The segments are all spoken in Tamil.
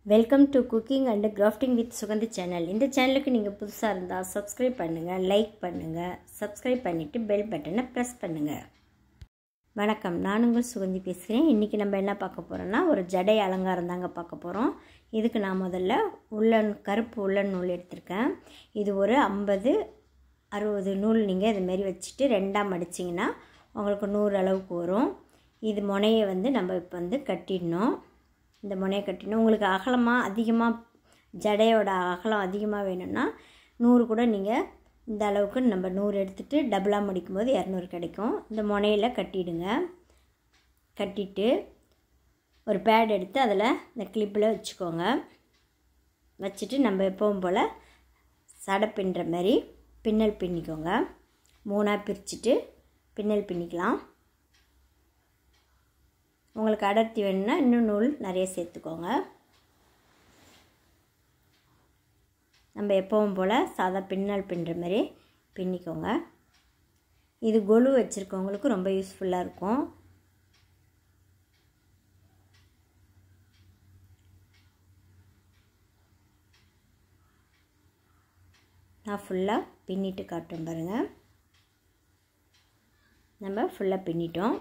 welcome to cooking and crafting with Suganthi channel இந்த சேனலுக்கு நீங்கள் புதுசாக இருந்தால் சப்ஸ்கிரைப் பண்ணுங்கள் லைக் பண்ணுங்கள் சப்ஸ்கிரைப் பண்ணிவிட்டு பெல் பட்டனை ப்ரெஸ் பண்ணுங்கள் வணக்கம் நான் உங்கள் சுகந்தி பேசுகிறேன் இன்றைக்கி நம்ம என்ன பார்க்க போகிறோன்னா ஒரு ஜடை அலங்காரம் தாங்க பார்க்க போகிறோம் இதுக்கு நான் முதல்ல உள்ளன் கருப்பு உள்ளன் நூல் எடுத்திருக்கேன் இது ஒரு ஐம்பது அறுபது நூல் நீங்கள் இதுமாரி வச்சுட்டு ரெண்டாக மடிச்சிங்கன்னா உங்களுக்கு நூறு அளவுக்கு வரும் இது முனையை வந்து நம்ம இப்போ வந்து கட்டிடணும் இந்த முனையை கட்டிடணும் உங்களுக்கு அகலமாக அதிகமாக ஜடையோட அகலம் அதிகமாக வேணும்னா நூறு கூட நீங்கள் இந்த அளவுக்கு நம்ம நூறு எடுத்துகிட்டு டபுளாக முடிக்கும்போது இரநூறு கிடைக்கும் இந்த முனையில் கட்டிடுங்க கட்டிட்டு ஒரு பேட் எடுத்து அதில் இந்த கிளிப்பில் வச்சுக்கோங்க வச்சுட்டு நம்ம எப்பவும் போல் சடை பின்னுற மாதிரி பின்னல் பின்னிக்கோங்க மூணாக பிரிச்சுட்டு பின்னல் பின்னிக்கலாம் உங்களுக்கு அடர்த்தி வேணும்னா இன்னும் நூல் நிறைய சேர்த்துக்கோங்க நம்ம எப்பவும் போல் சாதா பின்னல் பின்னுற மாதிரி பின்னிக்கோங்க இது கொலு வச்சுருக்கவங்களுக்கு ரொம்ப யூஸ்ஃபுல்லாக இருக்கும் நான் ஃபுல்லாக பின்னிட்டு காட்டுறேன் பாருங்கள் நம்ம ஃபுல்லாக பின்னிட்டோம்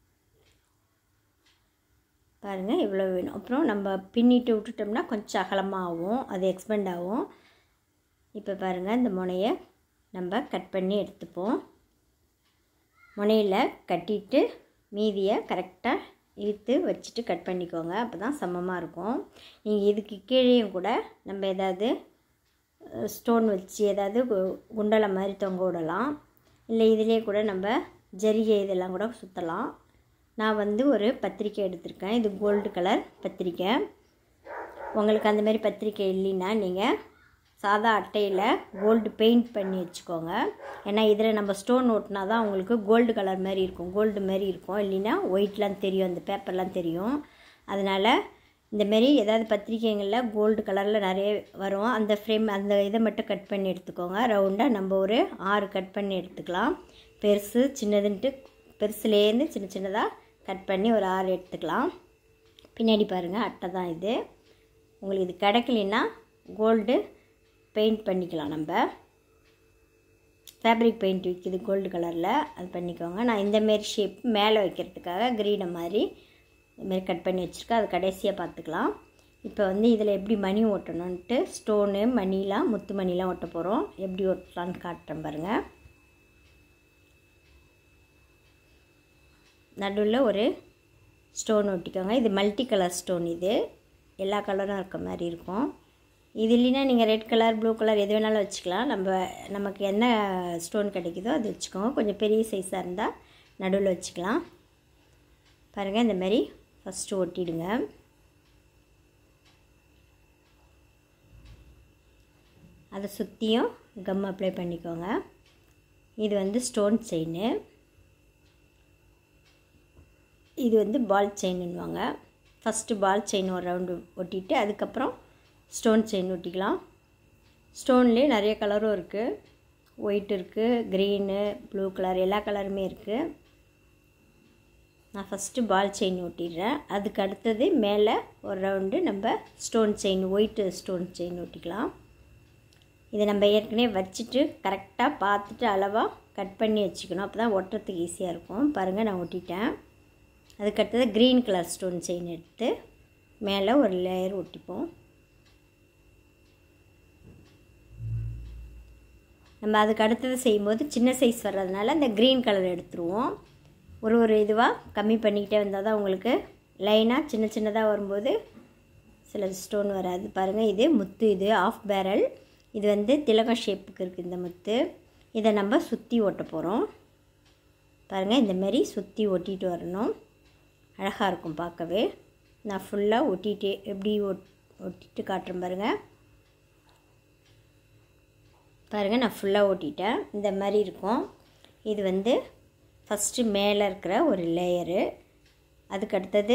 பாருங்கள் இவ்வளோ வேணும் அப்புறம் நம்ம பின்னிட்டு விட்டுட்டோம்னா கொஞ்சம் அகலமாக ஆகும் அது எக்ஸ்பெண்ட் ஆகும் இப்போ பாருங்கள் இந்த முனையை நம்ம கட் பண்ணி எடுத்துப்போம் முனையில் கட்டிட்டு மீதியை கரெக்டாக இழுத்து வச்சுட்டு கட் பண்ணிக்கோங்க அப்போ தான் சமமாக இருக்கும் நீங்கள் இதுக்கு கீழேயும் கூட நம்ம எதாவது ஸ்டோன் வச்சு ஏதாவது குண்டலை மாதிரி தொங்க விடலாம் இல்லை இதிலே கூட நம்ம ஜரிகை இதெல்லாம் கூட சுற்றலாம் நான் வந்து ஒரு பத்திரிக்கை எடுத்திருக்கேன் இது கோல்டு கலர் பத்திரிக்கை உங்களுக்கு அந்தமாரி பத்திரிக்கை இல்லைன்னா நீங்கள் சாதா அட்டையில் கோல்டு பெயிண்ட் பண்ணி வச்சுக்கோங்க ஏன்னா இதில் நம்ம ஸ்டோன் ஓட்டினா தான் உங்களுக்கு கோல்டு கலர் மாதிரி இருக்கும் கோல்டு மாதிரி இருக்கும் இல்லைன்னா ஒயிட்லாம் தெரியும் அந்த பேப்பர்லாம் தெரியும் அதனால் இந்தமாரி ஏதாவது பத்திரிக்கைங்களில் கோல்டு கலரில் நிறைய வரும் அந்த ஃப்ரேம் அந்த இதை மட்டும் கட் பண்ணி எடுத்துக்கோங்க ரவுண்டாக நம்ம ஒரு ஆறு கட் பண்ணி எடுத்துக்கலாம் பெருசு சின்னதுன்ட்டு பெருசுலேருந்து சின்ன சின்னதாக கட் பண்ணி ஒரு ஆறு எடுத்துக்கலாம் பின்னாடி பாருங்கள் அட்டை தான் இது உங்களுக்கு இது கிடைக்கலன்னா கோல்டு பெயிண்ட் பண்ணிக்கலாம் நம்ம ஃபேப்ரிக் பெயிண்ட் விற்கிது கோல்டு கலரில் அது பண்ணிக்கோங்க நான் இந்தமாரி ஷேப் மேலே வைக்கிறதுக்காக க்ரீனை மாதிரி இதுமாரி கட் பண்ணி வச்சுருக்கேன் அது கடைசியாக பார்த்துக்கலாம் இப்போ வந்து இதில் எப்படி மணி ஓட்டணுன்ட்டு ஸ்டோனு மணிலாம் முத்து மணிலாம் ஒட்ட போகிறோம் எப்படி ஓட்டலான்னு காட்டுறேன் பாருங்கள் நடுவில் ஒரு ஸ்டோன் ஒட்டிக்கோங்க இது மல்டி கலர் ஸ்டோன் இது எல்லா கலரும் இருக்க மாதிரி இருக்கும் இது இல்லைன்னா நீங்கள் ரெட் கலர் ப்ளூ கலர் எது வேணாலும் வச்சுக்கலாம் நம்ம நமக்கு என்ன ஸ்டோன் கிடைக்குதோ அது வச்சுக்கோங்க கொஞ்சம் பெரிய சைஸாக இருந்தால் நடுவில் வச்சுக்கலாம் பாருங்கள் இந்த மாதிரி ஃபஸ்ட்டு ஒட்டிடுங்க அதை சுற்றியும் கம் அப்ளை பண்ணிக்கோங்க இது வந்து ஸ்டோன் செயின் இது வந்து பால் செயின்னுவாங்க ஃபஸ்ட்டு பால் செயின் ஒரு ரவுண்டு ஒட்டிட்டு அதுக்கப்புறம் ஸ்டோன் செயின் ஒட்டிக்கலாம் ஸ்டோன்லேயே நிறைய கலரும் இருக்குது ஒயிட் இருக்குது க்ரீனு ப்ளூ கலர் எல்லா கலருமே இருக்குது நான் ஃபஸ்ட்டு பால் செயின் ஒட்டிடுறேன் அதுக்கு அடுத்தது மேலே ஒரு ரவுண்டு நம்ம stone chain white stone chain ஒட்டிக்கலாம் இதை நம்ம ஏற்கனவே வச்சுட்டு கரெக்டாக பார்த்துட்டு அளவாக கட் பண்ணி வச்சுக்கணும் அப்போ தான் ஒட்டுறதுக்கு ஈஸியாக இருக்கும் பாருங்கள் நான் ஒட்டிட்டேன் அதுக்கடுத்தது க்ரீன் கலர் ஸ்டோன் செயின் எடுத்து மேலே ஒரு லேயர் ஒட்டிப்போம் நம்ம அதுக்கு அடுத்தது செய்யும்போது சின்ன சைஸ் வர்றதுனால அந்த க்ரீன் கலர் எடுத்துருவோம் ஒரு ஒரு இதுவாக கம்மி பண்ணிக்கிட்டே வந்தால் தான் உங்களுக்கு லைனாக சின்ன சின்னதாக வரும்போது சில ஸ்டோன் வராது பாருங்கள் இது முத்து இது ஆஃப் பேரல் இது வந்து திலகம் ஷேப்புக்கு இருக்குது இந்த முத்து இதை நம்ம சுற்றி ஓட்ட போகிறோம் பாருங்கள் இந்தமாரி சுற்றி ஒட்டிட்டு வரணும் அழகாக இருக்கும் பார்க்கவே நான் ஃபுல்லாக ஒட்டிட்டு எப்படி ஒட் ஒட்டிட்டு காட்டுறேன் பாருங்கள் பாருங்கள் நான் ஃபுல்லாக ஓட்டிட்டேன் இந்த மாதிரி இருக்கும் இது வந்து ஃபஸ்ட்டு மேலே இருக்கிற ஒரு லேயரு அதுக்கு அடுத்தது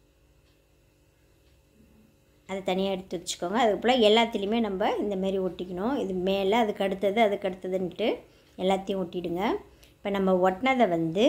அது தனியாக எடுத்து வச்சுக்கோங்க அதுக்கப்புறம் எல்லாத்துலேயுமே நம்ம இந்தமாரி ஒட்டிக்கணும் இது மேலே அதுக்கு அடுத்தது அதுக்கு அடுத்ததுன்ட்டு எல்லாத்தையும் ஒட்டிடுங்க இப்போ நம்ம ஒட்டினதை வந்து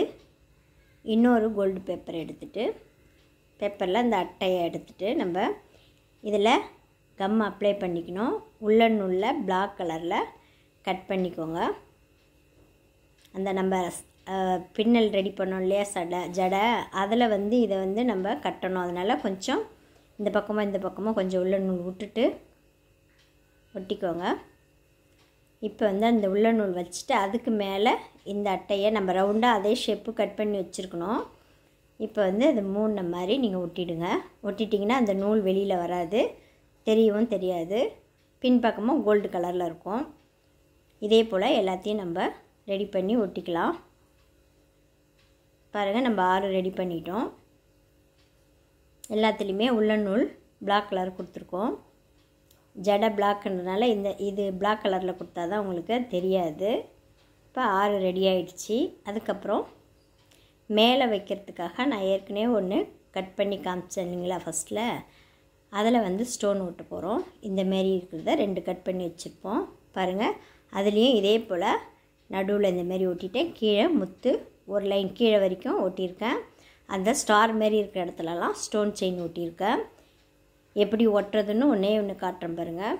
இன்னொரு கோல்டு பேப்பர் எடுத்துகிட்டு பேப்பரில் அந்த அட்டையை எடுத்துகிட்டு நம்ம இதில் கம் அப்ளை பண்ணிக்கணும் உள்ளன் உள்ள பிளாக் கலரில் கட் பண்ணிக்கோங்க அந்த நம்ம அஹ், பின்னல் ரெடி பண்ணோம் இல்லையா சடை ஜடை அதில் வந்து இதை வந்து நம்ம கட்டணும் அதனால் கொஞ்சம் இந்த பக்கமாக இந்த பக்கமாக கொஞ்சம் உள்ள நூல் விட்டுட்டு ஒட்டிக்கோங்க இப்போ வந்து அந்த உள்ள நூல் வச்சுட்டு அதுக்கு மேலே இந்த அட்டையை நம்ம ரவுண்டாக அதே ஷேப்பு கட் பண்ணி வச்சுருக்கணும் இப்போ வந்து அது மூணு மாதிரி நீங்கள் ஒட்டிடுங்க ஒட்டிட்டிங்கன்னா அந்த நூல் வெளியில் வராது தெரியவும் தெரியாது பின்பக்கமும் கோல்டு கலரில் இருக்கும் இதே போல் எல்லாத்தையும் நம்ம ரெடி பண்ணி ஒட்டிக்கலாம் பாருங்கள் நம்ம ஆறு ரெடி பண்ணிட்டோம் எல்லாத்துலேயுமே உள்ள நூல் பிளாக் கலர் கொடுத்துருக்கோம் ஜடை பிளாக்ன்றதுனால இந்த இது பிளாக் கலரில் கொடுத்தா தான் உங்களுக்கு தெரியாது இப்போ ஆறு ரெடி ஆயிடுச்சு அதுக்கப்புறம் மேலே வைக்கிறதுக்காக நான் ஏற்கனவே ஒன்று கட் பண்ணி காமிச்சேன் இல்லைங்களா ஃபஸ்ட்டில் அதில் வந்து ஸ்டோன் ஒட்ட போகிறோம் இந்த மாரி இருக்கிறத ரெண்டு கட் பண்ணி வச்சுருப்போம் பாருங்கள் அதுலேயும் இதே போல் நடுவில் இந்த மாரி ஒட்டிட்டேன் கீழே முத்து ஒரு லைன் கீழே வரைக்கும் ஒட்டியிருக்கேன் அந்த ஸ்டார் மாரி இருக்கிற இடத்துலலாம் ஸ்டோன் செயின் ஒட்டியிருக்கேன் எப்படி ஒட்டுறதுன்னு ஒன்றே ஒன்று காட்டுறேன் பாருங்கள்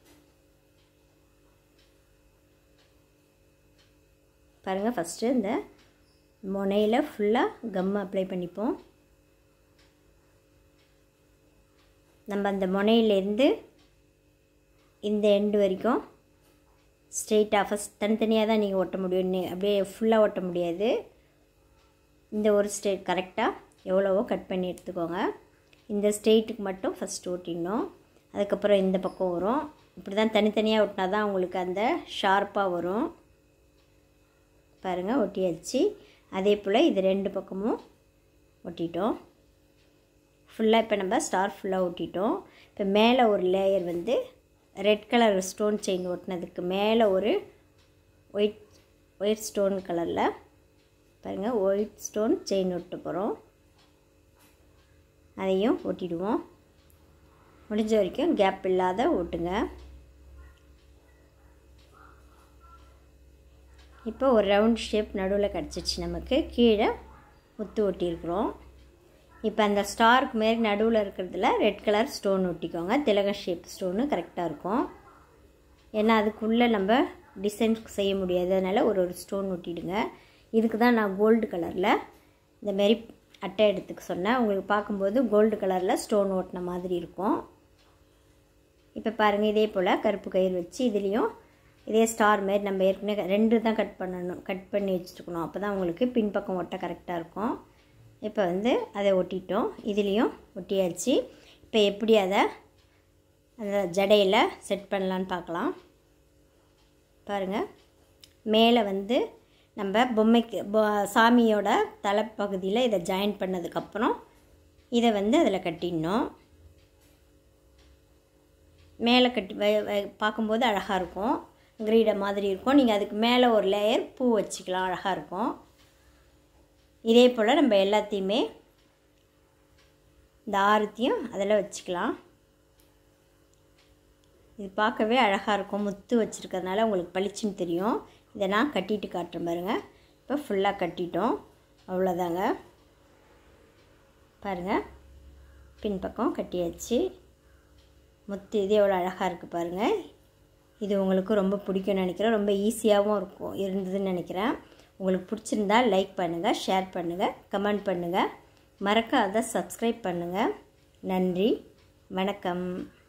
பாருங்கள் ஃபஸ்ட்டு இந்த முனையில் ஃபுல்லாக கம் அப்ளை பண்ணிப்போம் நம்ம அந்த முனையிலேருந்து இந்த எண்டு வரைக்கும் ஸ்ட்ரெயிட்டாக ஃபஸ்ட் தனித்தனியாக தான் நீங்கள் ஒட்ட முடியும் நீ- அப்படியே ஃபுல்லாக ஒட்ட முடியாது இந்த ஒரு ஸ்ட்ரெயிட் கரெக்டாக எவ்வளவோ கட் பண்ணி எடுத்துக்கோங்க இந்த ஸ்ட்ரெயிட்டுக்கு மட்டும் ஃபஸ்ட் ஒட்டிடணும் அதுக்கப்புறம் இந்த பக்கம் வரும் இப்படி தான் தனித்தனியாக ஒட்டினா தான் உங்களுக்கு அந்த ஷார்ப்பாக வரும் பாருங்கள் ஒட்டியாச்சு அதே போல் இது ரெண்டு பக்கமும் ஒட்டிட்டோம் ஃபுல்லாக இப்போ நம்ம ஸ்டார் ஃபுல்லாக ஒட்டிட்டோம் இப்போ மேலே ஒரு லேயர் வந்து ரெட் கலர் ஸ்டோன் செயின் ஒட்டினதுக்கு மேலே ஒரு ஒயிட் ஒயிட் ஸ்டோன் கலரில் பாருங்கள் ஒயிட் ஸ்டோன் செயின் ஒட்ட போகிறோம் அதையும் ஒட்டிடுவோம் முடிஞ்ச வரைக்கும் கேப் இல்லாத ஒட்டுங்க இப்போ ஒரு ரவுண்ட் ஷேப் நடுவில் கிடச்சிச்சு நமக்கு கீழே முத்து ஒட்டியிருக்கிறோம் இப்போ அந்த ஸ்டாருக்கு மாரி நடுவில் இருக்கிறதுல ரெட் கலர் ஸ்டோன் ஒட்டிக்கோங்க திலக ஷேப் ஸ்டோனு கரெக்டாக இருக்கும் ஏன்னா அதுக்குள்ளே நம்ம டிசைன் செய்ய முடியாது அதனால் ஒரு ஒரு ஸ்டோன் ஒட்டிடுங்க இதுக்கு தான் நான் கோல்டு கலரில் இந்த மாரி அட்டை எடுத்துக்க சொன்னேன் உங்களுக்கு பார்க்கும்போது கோல்டு கலரில் ஸ்டோன் ஓட்டின மாதிரி இருக்கும் இப்போ பாருங்கள் இதே போல் கருப்பு கயிறு வச்சு இதுலேயும் இதே ஸ்டார் மாரி நம்ம ஏற்கனவே ரெண்டு தான் கட் பண்ணணும் கட் பண்ணி வச்சுருக்கணும் அப்போ தான் உங்களுக்கு பின்பக்கம் ஒட்ட கரெக்டாக இருக்கும் இப்போ வந்து அதை ஒட்டிட்டோம் இதுலேயும் ஒட்டியாச்சு இப்போ எப்படி அதை அந்த ஜடையில் செட் பண்ணலான்னு பார்க்கலாம் பாருங்கள் மேலே வந்து நம்ம பொம்மைக்கு பொ- சாமியோட தலைப்பகுதியில் இதை ஜாயின் பண்ணதுக்கப்புறம் இதை வந்து அதில் கட்டிடணும் மேலே கட்டி வ- வ- பார்க்கும்போது அழகாக இருக்கும் கிரீடை மாதிரி இருக்கும் நீங்கள் அதுக்கு மேலே ஒரு லேயர் பூ வச்சுக்கலாம் அழகாக இருக்கும் இதே போல் நம்ம எல்லாத்தையுமே இந்த ஆரத்தையும் அதில் வச்சுக்கலாம் இது பார்க்கவே அழகாக இருக்கும் முத்து வச்சுருக்கறதுனால உங்களுக்கு பளிச்சுன்னு தெரியும் இதை நான் கட்டிட்டு காட்டுறேன் பாருங்கள் இப்போ ஃபுல்லாக கட்டிட்டோம் அவ்வளோதாங்க பாருங்கள் பின்பக்கம் கட்டியாச்சு முத்து இது எவ்வளோ அழகாக இருக்குது பாருங்கள் இது உங்களுக்கு ரொம்ப பிடிக்கும்னு நினைக்கிறேன் ரொம்ப ஈஸியாகவும் இருக்கும் இருந்ததுன்னு நினைக்கிறேன் உங்களுக்கு பிடிச்சிருந்தா லைக் பண்ணுங்கள் ஷேர் பண்ணுங்கள் கமெண்ட் பண்ணுங்கள் மறக்காத சப்ஸ்கிரைப் பண்ணுங்கள் நன்றி வணக்கம்